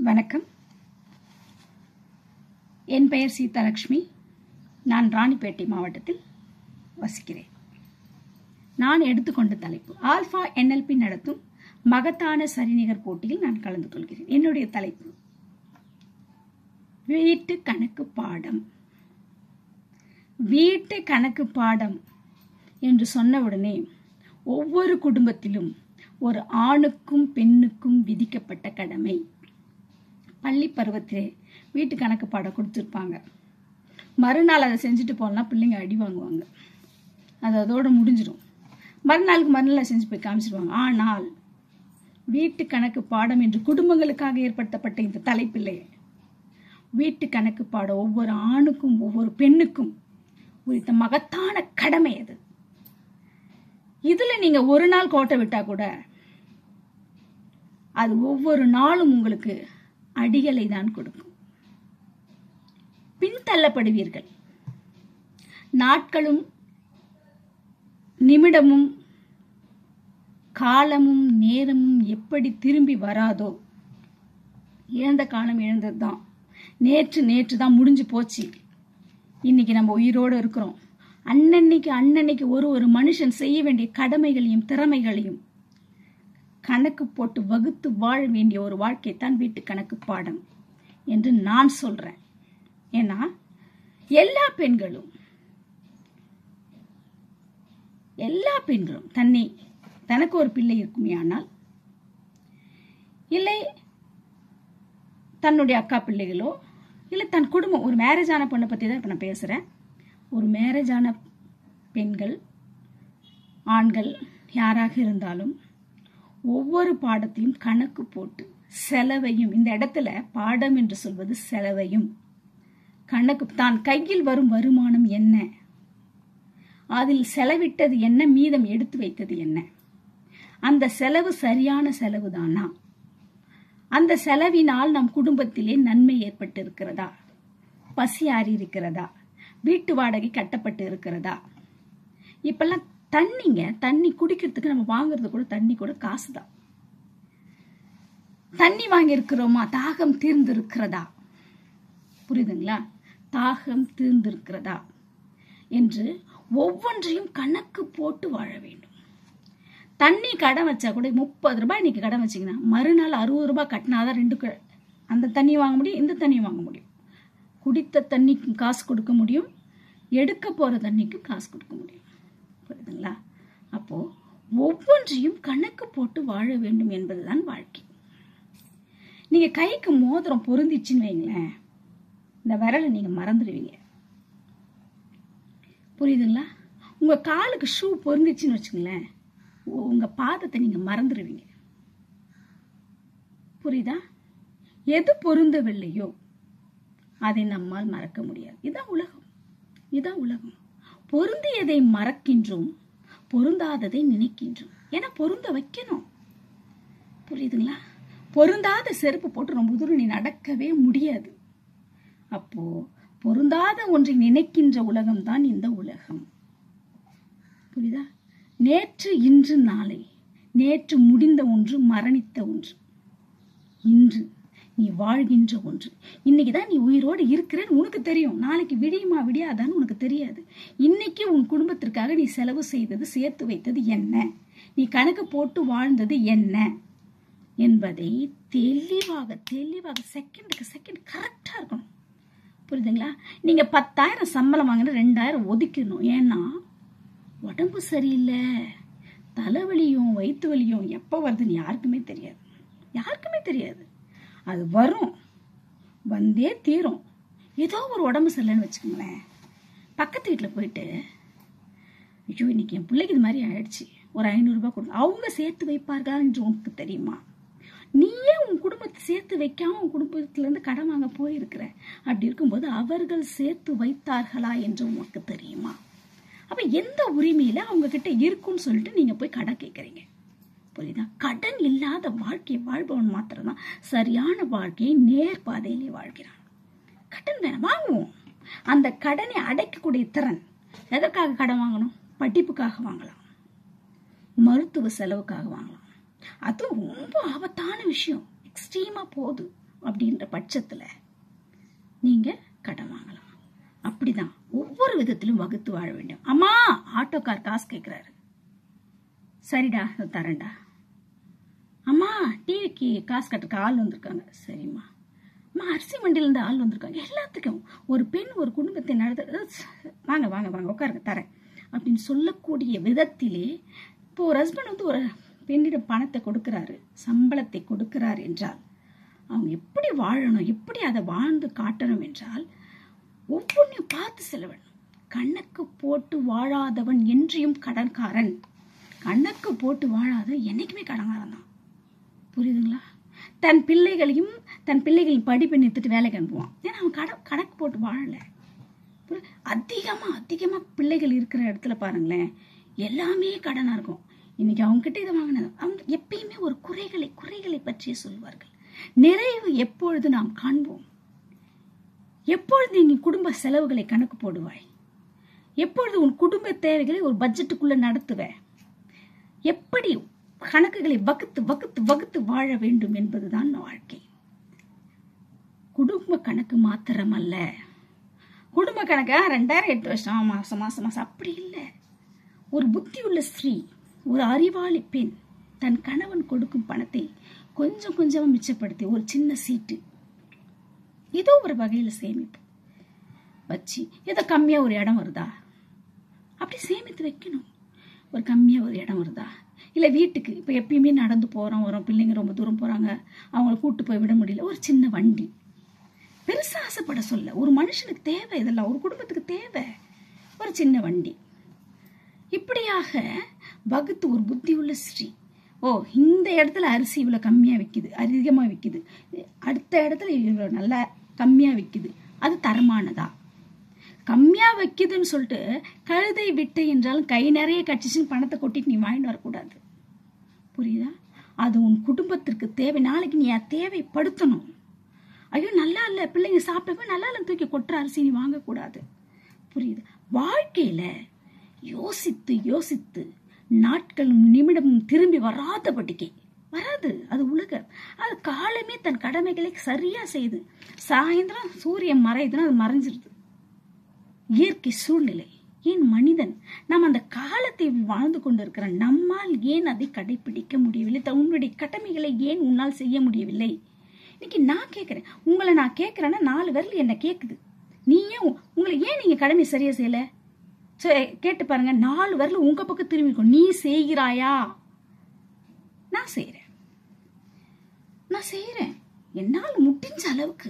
வணக்கம் என் பெயர் சீதாலட்சுமி நான் ராணிப்பேட்டை மாவட்டத்தில் வசிக்கிறேன் நான் எடுத்துக்கொண்ட தலைப்பு ஆல்ஃபா என்எல்பி நடத்தும் மகத்தான சரிநிகர் போட்டியில் நான் கலந்து கொள்கிறேன் என்னுடைய தலைப்பு வீட்டு கணக்கு பாடம் வீட்டு கணக்கு பாடம் என்று சொன்னவுடனே ஒவ்வொரு குடும்பத்திலும் ஒரு ஆணுக்கும் பெண்ணுக்கும் விதிக்கப்பட்ட கடமை பள்ளி பருவத்திலே வீட்டு கணக்கு பாடம் கொடுத்துருப்பாங்க மறுநாள் அதை செஞ்சுட்டு போகலாம் பிள்ளைங்க அடி வாங்குவாங்க அது அதோட முடிஞ்சிடும் மறுநாளுக்கு மறுநாள் செஞ்சு போய் காமிச்சிருவாங்க ஆனால் வீட்டு கணக்கு பாடம் என்று குடும்பங்களுக்காக ஏற்படுத்தப்பட்ட இந்த தலைப்பில்லை வீட்டு கணக்கு பாடம் ஒவ்வொரு ஆணுக்கும் ஒவ்வொரு பெண்ணுக்கும் குறித்த மகத்தான கடமை அது இதுல நீங்க ஒரு நாள் கோட்டை விட்டா கூட அது ஒவ்வொரு நாளும் உங்களுக்கு அடிகளை தான் கொடுக்கும் பின்தள்ளப்படுவீர்கள் நாட்களும் நிமிடமும் காலமும் நேரமும் எப்படி திரும்பி வராதோ இழந்த காலம் இழந்தது தான் நேற்று நேற்று தான் முடிஞ்சு போச்சு இன்னைக்கு நம்ம உயிரோடு இருக்கிறோம் அன்னன்னைக்கு அன்னன்னைக்கு ஒரு ஒரு மனுஷன் செய்ய வேண்டிய கடமைகளையும் திறமைகளையும் கணக்கு போட்டு வகுத்து வாழ வேண்டிய ஒரு வாழ்க்கை தான் வீட்டு கணக்கு பாடம் என்று நான் சொல்றேன் ஏன்னா எல்லா பெண்களும் எல்லா பெண்களும் தன்னை தனக்கு ஒரு பிள்ளை இருக்குமே ஆனால் இல்லை தன்னுடைய அக்கா பிள்ளைகளோ இல்லை தன் குடும்பம் ஒரு மேரேஜ் ஆன பொண்ணை பற்றி தான் இப்போ நான் பேசுகிறேன் ஒரு மேரேஜ் ஆன பெண்கள் ஆண்கள் யாராக இருந்தாலும் ஒவ்வொரு பாடத்தையும் கணக்கு போட்டு செலவையும் இந்த இடத்துல பாடம் என்று சொல்வது செலவையும் கணக்கு தான் கையில் வரும் வருமானம் என்ன அதில் செலவிட்டது என்ன மீதம் எடுத்து வைத்தது என்ன அந்த செலவு சரியான செலவு தானா அந்த செலவினால் நம் குடும்பத்திலே நன்மை ஏற்பட்டு இருக்கிறதா பசி ஆறி இருக்கிறதா வீட்டு வாடகை கட்டப்பட்டு இருக்கிறதா இப்பெல்லாம் தண்ணிங்க தண்ணி குடிக்கிறதுக்கு நம்ம வாங்குறது கூட தண்ணி கூட காசு தான் தண்ணி வாங்கி இருக்கிறோமா தாகம் தீர்ந்து இருக்கிறதா புரியுதுங்களா தாகம் தீர்ந்து இருக்கிறதா என்று ஒவ்வொன்றையும் கணக்கு போட்டு வாழ வேண்டும் தண்ணி கடன் வச்சா கூட முப்பது ரூபாய் இன்னைக்கு கடன் வச்சிங்கன்னா மறுநாள் அறுபது ரூபாய் கட்டினாதான் ரெண்டு அந்த தண்ணி வாங்க முடியும் இந்த தண்ணி வாங்க முடியும் குடித்த தண்ணிக்கும் காசு கொடுக்க முடியும் எடுக்க போகிற தண்ணிக்கும் காசு கொடுக்க முடியும் புரியுதுங்களா அப்போது ஒவ்வொன்றையும் கணக்கு போட்டு வாழ வேண்டும் என்பதுதான் வாழ்க்கை நீங்கள் கைக்கு மோதிரம் பொருந்திச்சுன்னு வைங்களேன் இந்த விரலை நீங்கள் மறந்துடுவீங்க புரியுதுங்களா உங்கள் காலுக்கு ஷூ பொருந்துச்சுன்னு வச்சுங்களேன் உங்கள் பாதத்தை நீங்கள் மறந்துடுவீங்க புரியுதா எது பொருந்தவில்லையோ அதை நம்மால் மறக்க முடியாது இதான் உலகம் இதான் உலகம் பொருந்தியதை மறக்கின்றோம் பொருந்தாததை நினைக்கின்றோம் ஏன்னா பொருந்த வைக்கணும் புரியுதுங்களா பொருந்தாத செருப்பு போட்டு ரொம்ப தூரம் நீ நடக்கவே முடியாது அப்போ பொருந்தாத ஒன்றை நினைக்கின்ற உலகம் தான் இந்த உலகம் புரியுதா நேற்று இன்று நாளை நேற்று முடிந்த ஒன்று மரணித்த ஒன்று இன்று நீ வாழ்கின்ற ஒன்று இன்னைக்கு தான் நீ உயிரோடு இருக்கிறேன்னு உனக்கு தெரியும் நாளைக்கு விடியுமா விடியாதான்னு உனக்கு தெரியாது இன்னைக்கு உன் குடும்பத்திற்காக நீ செலவு செய்தது சேர்த்து வைத்தது என்ன நீ கணக்கு போட்டு வாழ்ந்தது என்ன என்பதை தெளிவாக தெளிவாக செகண்டுக்கு செகண்ட் கரெக்டாக இருக்கணும் புரியுதுங்களா நீங்கள் பத்தாயிரம் சம்பளம் வாங்கினா ரெண்டாயிரம் ஒதுக்கணும் ஏன்னா உடம்பு சரியில்லை தலைவலியும் வயிற்று வலியும் எப்போ வருதுன்னு யாருக்குமே தெரியாது யாருக்குமே தெரியாது அது வரும் வந்தே தீரும் ஏதோ ஒரு உடம்பு சரியில்லைன்னு வச்சுக்கோங்களேன் பக்கத்து வீட்டில் போயிட்டு ஐயோ இன்னைக்கு என் பிள்ளைக்கு இது மாதிரி ஆயிடுச்சு ஒரு ஐநூறுரூபா கொடுங்க அவங்க சேர்த்து வைப்பார்களா என்று உனக்கு தெரியுமா நீயே உன் குடும்பத்தை சேர்த்து வைக்காம உன் குடும்பத்திலேருந்து கடன் வாங்க போயிருக்கிற அப்படி இருக்கும்போது அவர்கள் சேர்த்து வைத்தார்களா என்று உனக்கு தெரியுமா அப்போ எந்த உரிமையில அவங்க கிட்ட இருக்குன்னு சொல்லிட்டு நீங்க போய் கடன் கேட்குறீங்க புரியுதா கடன் இல்லாத வாழ்க்கையை வாழ்பவன் மாத்திரம்தான் சரியான வாழ்க்கையை நேர் பாதையிலே வாழ்கிறான் கடன் வேணாம் வாங்குவோம் அந்த கடனை அடைக்கக்கூடிய திறன் எதற்காக கடன் வாங்கணும் படிப்புக்காக வாங்கலாம் மருத்துவ செலவுக்காக வாங்கலாம் அதுவும் ரொம்ப ஆபத்தான விஷயம் எக்ஸ்ட்ரீமாக போகுது அப்படின்ற பட்சத்துல நீங்க கடன் வாங்கலாம் அப்படிதான் ஒவ்வொரு விதத்திலும் வகுத்து வாழ வேண்டும் அம்மா ஆட்டோக்கார் காசு கேட்கிறாரு சரிடா இதோ தரேன்டா அம்மா டிவிக்கு காசு கட்டுறக்கு ஆள் வந்திருக்காங்க சரிம்மா அம்மா அரிசி மண்டியிலேருந்து ஆள் வந்திருக்காங்க எல்லாத்துக்கும் ஒரு பெண் ஒரு குடும்பத்தை நடத்த வாங்க வாங்க வாங்க உட்காருங்க தரேன் அப்படின்னு சொல்லக்கூடிய விதத்திலே இப்போ ஒரு ஹஸ்பண்ட் வந்து ஒரு பெண்ணிடம் பணத்தை கொடுக்கிறாரு சம்பளத்தை கொடுக்கிறார் என்றால் அவங்க எப்படி வாழணும் எப்படி அதை வாழ்ந்து காட்டணும் என்றால் ஒவ்வொன்றையும் பார்த்து செலவிடணும் கணக்கு போட்டு வாழாதவன் என்றையும் கடன்காரன் கணக்கு போட்டு வாழாத என்னைக்குமே கடன்காரன் தான் புரியுதுங்களா தன் பிள்ளைகளையும் தன் பிள்ளைகளின் படிப்பை நிறுத்திட்டு வேலைக்கு அனுப்புவான் ஏன்னா அவன் கட கணக்கு போட்டு வாழலை புரி- அதிகமா அதிகமா பிள்ளைகள் இருக்கிற இடத்துல பாருங்களேன் எல்லாமே கடனா இருக்கும் இன்னைக்கு அவங்க கிட்ட இதை வாங்கினது அவங்க எப்பயுமே ஒரு குறைகளை குறைகளை பற்றியே சொல்வார்கள் நிறைவு எப்பொழுது நாம் காண்போம் எப்பொழுது நீ குடும்ப செலவுகளை கணக்கு போடுவாய் எப்பொழுது உன் குடும்ப தேவைகளை ஒரு பட்ஜெட்டுக்குள்ள நடத்துவ எப்படி கணக்குகளை வகுத்து வகுத்து வகுத்து வாழ வேண்டும் என்பதுதான் வாழ்க்கை குடும்ப கணக்கு மாத்திரம் அல்ல குடும்ப கணக்கா ரெண்டாயிரம் எட்டு வருஷம் மாசம் மாசம் மாசம் அப்படி இல்லை ஒரு புத்தி உள்ள ஸ்திரீ ஒரு அறிவாளி பெண் தன் கணவன் கொடுக்கும் பணத்தை கொஞ்சம் கொஞ்சமா மிச்சப்படுத்தி ஒரு சின்ன சீட்டு ஏதோ ஒரு வகையில சேமிப்பு வச்சு ஏதோ கம்மியா ஒரு இடம் வருதா அப்படி சேமித்து வைக்கணும் ஒரு கம்மியா ஒரு இடம் வருதா இல்ல வீட்டுக்கு இப்ப எப்பயுமே நடந்து போறோம் வரோம் பிள்ளைங்க ரொம்ப தூரம் போறாங்க அவங்கள கூட்டு போய் விட முடியல ஒரு சின்ன வண்டி பெருசா ஆசைப்பட சொல்ல ஒரு மனுஷனுக்கு தேவை இதெல்லாம் ஒரு குடும்பத்துக்கு தேவை ஒரு சின்ன வண்டி இப்படியாக வகுத்து ஒரு புத்தி உள்ள ஸ்ரீ ஓ இந்த இடத்துல அரிசி இவ்வளோ கம்மியாக விற்கிது அதிகமாக விற்கிது அடுத்த இடத்துல இவ்வளோ நல்லா கம்மியாக விற்கிது அது தரமானதா கம்மியாக வைக்குதுன்னு சொல்லிட்டு கழுதை விட்டு என்றாலும் கை நிறைய கட்சிச்சுன்னு பணத்தை கொட்டிட்டு நீ வாங்கிட்டு வரக்கூடாது புரியுதா அது உன் குடும்பத்திற்கு தேவை நாளைக்கு நீ அதை தேவைப்படுத்தணும் ஐயோ நல்லா இல்லை பிள்ளைங்க சாப்பிட்டப்ப நல்லா இல்லை தூக்கி கொட்டுற அரிசி நீ வாங்கக்கூடாது புரியுது வாழ்க்கையில யோசித்து யோசித்து நாட்களும் நிமிடமும் திரும்பி வராதபடிக்கு வராது அது உலக அது காலமே தன் கடமைகளை சரியா செய்யுது சாயந்தரம் சூரியன் மறையுதுன்னா அது மறைஞ்சிருது இயற்கை சூழ்நிலை ஏன் மனிதன் நாம் அந்த காலத்தை வாழ்ந்து கொண்டிருக்கிற நம்மால் ஏன் அதை கடைபிடிக்க முடியவில்லை த- உன்னுடைய கடமைகளை ஏன் உன்னால் செய்ய முடியவில்லை இன்னைக்கு நான் கேட்கிறேன் உங்களை நான் கேட்கிறேன்னா நாலு விரல் என்ன கேட்குது நீ ஏன் உ- உங்களை ஏன் நீங்க கடமை சரியா செய்யல சரி, கேட்டு பாருங்க நாலு விரல் உங்க பக்கம் திரும்பிக்கும் நீ செய்கிறாயா நான் செய்யறேன் நான் செய்யறேன் என்னால் முடிஞ்ச அளவுக்கு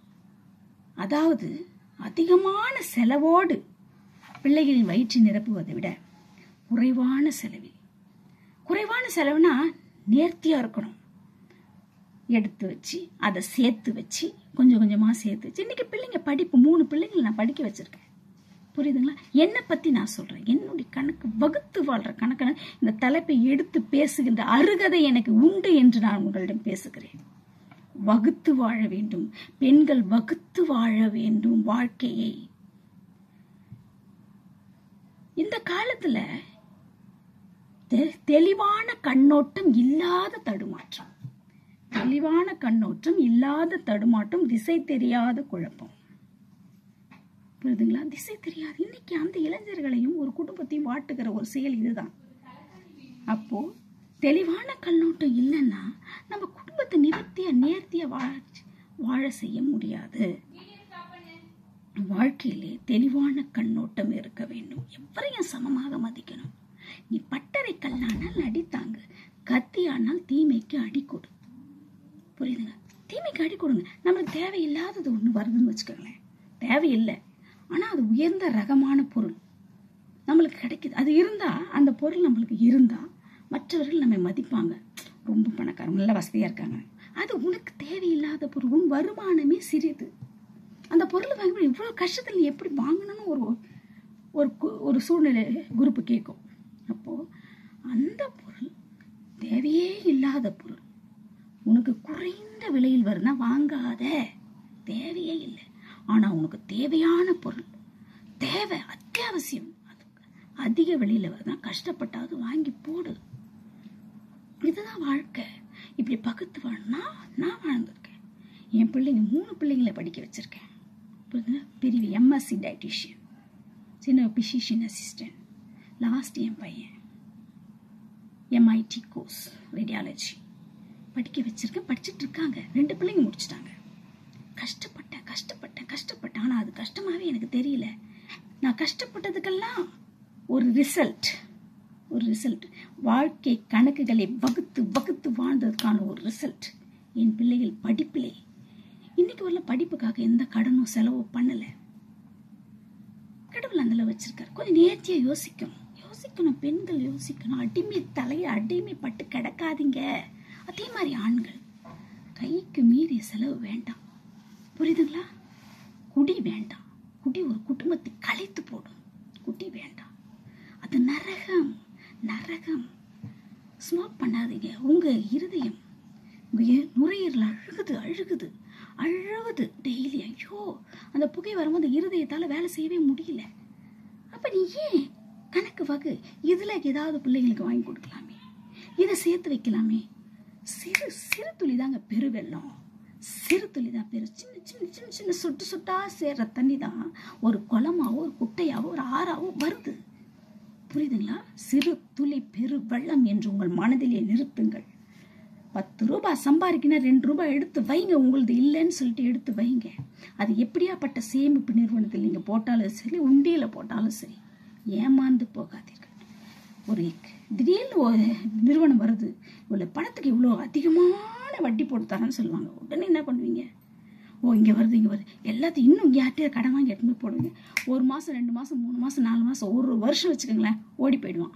அதாவது அதிகமான செலவோடு பிள்ளைகளின் வயிற்றை நிரப்புவதை விட குறைவான செலவில் குறைவான செலவுனா நேர்த்தியா இருக்கணும் எடுத்து வச்சு அதை சேர்த்து வச்சு கொஞ்சம் கொஞ்சமாக சேர்த்து வச்சு இன்னைக்கு பிள்ளைங்க படிப்பு மூணு பிள்ளைங்களை நான் படிக்க வச்சிருக்கேன் புரியுதுங்களா என்னை பற்றி நான் சொல்கிறேன் என்னுடைய கணக்கு வகுத்து வாழ்கிற கணக்கு இந்த தலைப்பை எடுத்து பேசுகின்ற அருகதை எனக்கு உண்டு என்று நான் உங்களிடம் பேசுகிறேன் வகுத்து வாழ வேண்டும் பெண்கள் வகுத்து வாழ வேண்டும் வாழ்க்கையை இந்த காலத்துல தெ- தெளிவான கண்ணோட்டம் இல்லாத தடுமாற்றம் தெளிவான கண்ணோட்டம் இல்லாத தடுமாட்டம் திசை தெரியாத குழப்பம் புரியுதுங்களா திசை தெரியாது இன்னைக்கு அந்த இளைஞர்களையும் ஒரு குடும்பத்தையும் வாட்டுகிற ஒரு செயல் இதுதான் அப்போ தெளிவான கண்ணோட்டம் இல்லைன்னா நம்ம குடும்பத்தை நிவர்த்தியா நேர்த்தியா வாழ வாழ செய்ய முடியாது வாழ்க்கையிலே தெளிவான கண்ணோட்டம் இருக்க வேண்டும் எவரையும் சமமாக மதிக்கணும் நீ பட்டறை கல்லானால் அடித்தாங்க கத்தியானால் தீமைக்கு அடி கொடு புரியுதுங்க தீமைக்கு அடி கொடுங்க நம்மளுக்கு தேவையில்லாதது ஒன்று வருதுன்னு வச்சுக்கோங்களேன் தேவையில்லை ஆனால் அது உயர்ந்த ரகமான பொருள் நம்மளுக்கு கிடைக்குது அது இருந்தா அந்த பொருள் நம்மளுக்கு இருந்தா மற்றவர்கள் நம்மை மதிப்பாங்க ரொம்ப பணக்காரங்க நல்ல வசதியா இருக்காங்க அது உனக்கு தேவையில்லாத பொருள் உன் வருமானமே சிறிது அந்த பொருளை வாங்கி இவ்வளோ கஷ்டத்தில் நீ எப்படி வாங்கணும்னு ஒரு ஒரு கு- ஒரு சூழ்நிலை குரூப்பு கேட்கும் அப்போ அந்த பொருள் தேவையே இல்லாத பொருள் உனக்கு குறைந்த விலையில் வருதுன்னா வாங்காத தேவையே இல்லை ஆனா உனக்கு தேவையான பொருள் தேவை அத்தியாவசியம் அது அதிக விலையில வருதுன்னா கஷ்டப்பட்டாவது வாங்கி போடு இதுதான் வாழ்க்கை இப்படி பகுத்து வாழ்னா நான் வாழ்ந்திருக்கேன் என் பிள்ளைங்க மூணு பிள்ளைங்களை படிக்க வச்சிருக்கேன் புரியுதுங்களா? பெரிய எம்எஸ்சி டயட்டிஷியன் சின்ன பிசிஷியன் அசிஸ்டன்ட் லாஸ்ட் என் பையன் எம்ஐடி கோர்ஸ் ரேடியாலஜி படிக்க வச்சிருக்கேன் படிச்சுட்டு இருக்காங்க ரெண்டு பிள்ளைங்க முடிச்சிட்டாங்க கஷ்டப்பட்டேன் கஷ்டப்பட்டேன் கஷ்டப்பட்டேன் ஆனால் அது கஷ்டமாகவே எனக்கு தெரியல நான் கஷ்டப்பட்டதுக்கெல்லாம் ஒரு ரிசல்ட் ஒரு ரிசல்ட் வாழ்க்கை கணக்குகளை வகுத்து வகுத்து வாழ்ந்ததுக்கான ஒரு ரிசல்ட் என் பிள்ளைகள் படிப்பிலே இன்னைக்கு வரல படிப்புக்காக எந்த கடனும் செலவோ பண்ணல கடவுள் அந்த அளவு வச்சிருக்காரு கொஞ்சம் நேர்த்தியா யோசிக்கணும் யோசிக்கணும் பெண்கள் யோசிக்கணும் அடிமை தலையை அடிமைப்பட்டு கிடக்காதீங்க அதே மாதிரி ஆண்கள் கைக்கு மீறிய செலவு வேண்டாம் புரியுதுங்களா குடி வேண்டாம் குடி ஒரு குடும்பத்தை கலைத்து போடும் குடி வேண்டாம் அது நரகம் நரகம் ஸ்மோக் பண்ணாதீங்க உங்க இருதயம் உங்க எ- நுரையீரல் அழுகுது அழுகுது அழுகுது டெய்லி ஐயோ அந்த புகை வரும்போது இருதயத்தால வேலை செய்யவே முடியல அப்ப நீ ஏன் கணக்கு வகு இதுல ஏதாவது பிள்ளைங்களுக்கு வாங்கி கொடுக்கலாமே இதை சேர்த்து வைக்கலாமே சிறு சிறு துளி தாங்க பெருவெள்ளம் சிறு துளி தான் பெரு சின்ன சின்ன சின்ன சின்ன சொட்டு சொட்டா சேர்ற தண்ணி தான் ஒரு குளமாவோ ஒரு குட்டையாவோ ஒரு ஆறாவோ வருது புரியுதுங்களா சிறு துளி பெரு வெள்ளம் என்று உங்கள் மனதிலே நிறுத்துங்கள் பத்து ரூபாய் சம்பாதிக்கினா ரெண்டு ரூபாய் எடுத்து வைங்க உங்களது இல்லைன்னு சொல்லிட்டு எடுத்து வைங்க அது எப்படியாப்பட்ட சேமிப்பு நிறுவனத்தில் நீங்கள் போட்டாலும் சரி உண்டியல போட்டாலும் சரி ஏமாந்து போகாதீர்கள் ஒரு திடீர்னு ஒரு நிறுவனம் வருது இவ்வளோ பணத்துக்கு இவ்வளோ அதிகமான வட்டி போட்டு தரேன்னு சொல்லுவாங்க உடனே என்ன பண்ணுவீங்க ஓ இங்கே வருது இங்கே வருது எல்லாத்தையும் இன்னும் இங்கே யார்கிட்டயே கடன் வாங்கி எடுத்துன்னு போய் போடுவீங்க ஒரு மாதம் ரெண்டு மாதம் மூணு மாதம் நாலு மாதம் ஒரு வருஷம் வச்சுக்கோங்களேன் ஓடி போயிடுவான்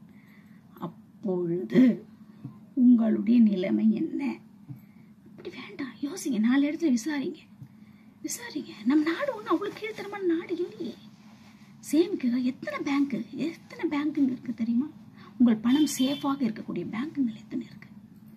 அப்பொழுது உங்களுடைய நிலைமை என்ன அப்படி வேண்டாம் யோசிங்க நாலு இடத்துல விசாரிங்க விசாரிங்க நம்ம நாடு ஒன்றும் அவ்வளோ கீழ்த்தரமான நாடு இல்லையே சேமிக்க எத்தனை பேங்க்கு எத்தனை பேங்க்குங்க இருக்குது தெரியுமா உங்கள் பணம் சேஃபாக இருக்கக்கூடிய பேங்க்குங்கள் எத்தனை இருக்கு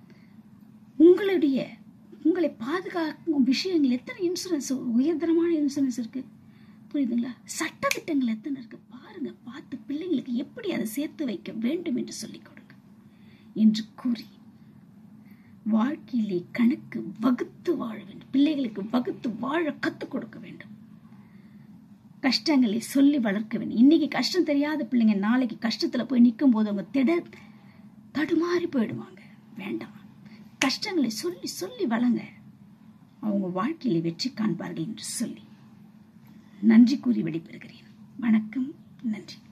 உங்களுடைய உங்களை பாதுகாக்கும் விஷயங்கள் எத்தனை இன்சூரன்ஸ் உயர்தரமான இன்சூரன்ஸ் இருக்கு புரியுதுங்களா சட்டத்திட்டங்கள் எத்தனை இருக்கு பாருங்க பார்த்து பிள்ளைங்களுக்கு எப்படி அதை சேர்த்து வைக்க வேண்டும் என்று சொல்லிக் கொடுங்க என்று கூறி வாழ்க்கையிலே கணக்கு வகுத்து வாழ வேண்டும் பிள்ளைகளுக்கு வகுத்து வாழ கற்றுக் கொடுக்க வேண்டும் கஷ்டங்களை சொல்லி வளர்க்க வேண்டும் இன்னைக்கு கஷ்டம் தெரியாத பிள்ளைங்க நாளைக்கு கஷ்டத்துல போய் நிற்கும் போது அவங்க திட தடுமாறி போயிடுவாங்க வேண்டாம் கஷ்டங்களை சொல்லி சொல்லி வளங்க அவங்க வாழ்க்கையில வெற்றி காண்பார்கள் என்று சொல்லி நன்றி கூறி விடைபெறுகிறேன் வணக்கம் நன்றி